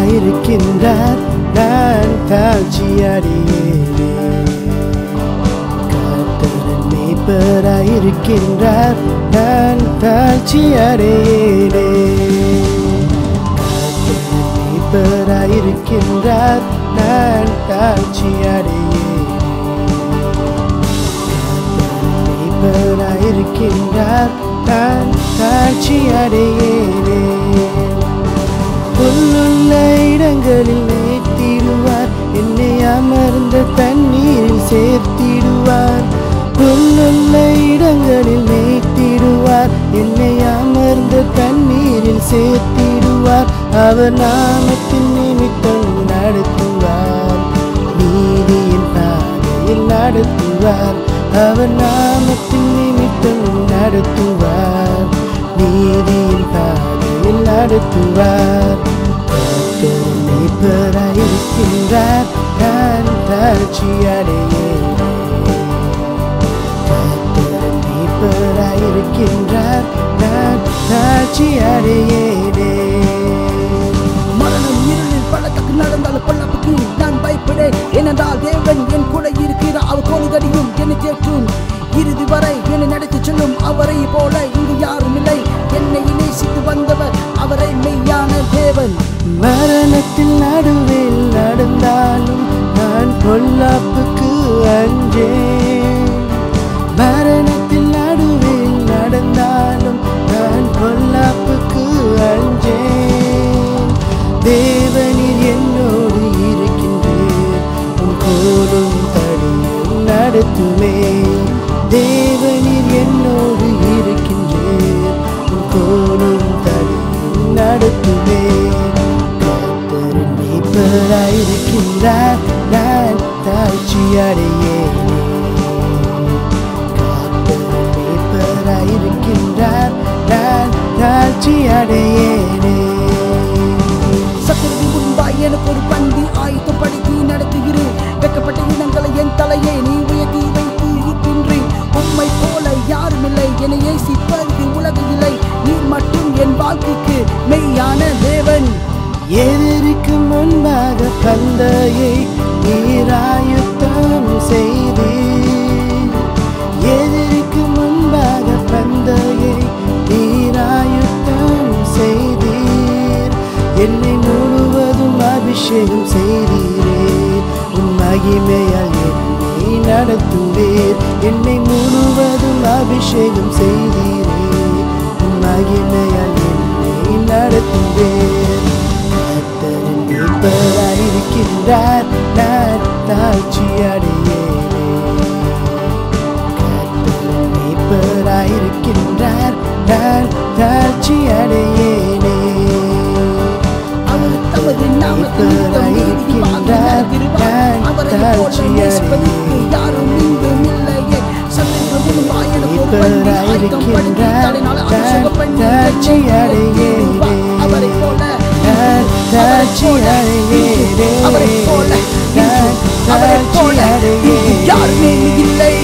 மீட்பராயிருக்கின்றார் நான் தாழ்ச்சி அடையேனே கர்த்தரன் மீட்பராயிருக்கின்றார் நான் தாழ்ச்சி அடையேனே கர்த்தரன் மீட்பராயிருக்கின்றார் நான் தாழ்ச்சி அடையேனே இருக்கின்றார் நான் காட்சி அடையேனே புல்லுள்ள இடங்களில் நேர்த்திடுவார் என்னை அமர்ந்த தண்ணீரில் சேர்த்திடுவார் புல்லுள்ள இடங்களில் நேர்த்திடுவார் என்னை அமர்ந்த தண்ணீரில் சேர்த்திடுவார் அவர் நாமத்தின் நிமித்தம் நடத்துவார் நீதியின் பாதையில் நடத்துவார் அவர் நாமத்தின் நிமித்தம் நடத்துவார் நீதியின் பாதையில் நடத்துவார் கர்த்தர் மீட்பராயிருக்கின்றார் நான் தாழ்ச்சி அடையேன் கர்த்தர் மீட்பராயிருக்கின்றார் நான் தாழ்ச்சி அடையேனே மரணம் இருளில் பள்ளத்துக்கு நடந்தாலும் பள்ளப்புக்கு நான் பயப்படேன் ஏனென்றால் தேவன் என் கூட இருக்கிறார் அவர் கோலுதடியும் என்னை தேற்றும் இறுதி வரை என்னை நடத்தி செல்லும் அவரை போல இங்கு யாரும் இல்லை என்னை நேசித்து வந்தவர் அவரை மெய்யான தேவன் மரணத்தில் நடுவில் நடந்தாலும் நான் பொல்லாப்புக்கு அஞ்சேன் மரணத்தில் நடுவில் நடந்தாலும் நான் பொல்லாப்புக்கு அஞ்சேன் தேவனில் என்னோடு இருக்கின்றேன் உன் கோலும் தடியும் நடத்துமே தேவனில் என்னோடு இருக்கின்றேன் உன் கோலும் தடியும் நடத்துமே கர்த்தரின் மீட்பராயிருக்கின்றார் நான் தாழ்ச்சி அடையேனே கர்த்தரின் மீட்பராயிருக்கின்றார் நான் தாழ்ச்சி அடையேனே சத்துருவின் முன்பாய் எனக்கு ஒரு பந்தி ஆயுதப்படுத்தி நடத்துகிறேன் வெக்கப்பட்ட இடங்களை என் தலையை நீ உயர்த்தி வைத்து இருக்கின்றேன் உம்மை போல யாரும் இல்லை என்னை ஏசிப்பதற்கு உலகம் இல்லை நீர் மட்டும் என் வாழ்க்கைக்கு மெய்யான தேவன் எதிரிக்கு முன்பாக பந்தையை நீராயுத்தம் செய்து எதிரிக்கு முன்பாக பந்தையை நீராயுத்தம் செய்தீர் என்னை முழுவதும் அபிஷேகம் செய்தீரே உன் மகிமையால் என்னை நடத்துவீர் என்னை முழுவதும் அபிஷேகம் செய்தீரே உன் மகிமையால் என்னை நடத்துவீர் கர்த்தரின் மீட்பராயிருக்கின்றார் நான் தாழ்ச்சி அடையேனே கர்த்தரின் மீட்பராயிருக்கின்றார் நான் தாழ்ச்சி அடையேனே அவர் தமது நாமத்தை நிமித்தம் நீதி வாங்கி நடத்திடுவார். அவரை போல நேசிப்பதற்கு யாரும் இங்கும் இல்லையே. சத்துருவின் முன்பாய் எனக்கு ஒரு பந்தி ஆயுதப்படுத்தி தலையினால் அபிஷேகம் பண்ணி என்னை உயர்த்திடுவார். அவரை போல நான் தாழ்ச்சி அடையேனே அவரை போல நான் அவரை தாழ்ச்சி போல அடையேனே யாருமே இல்லை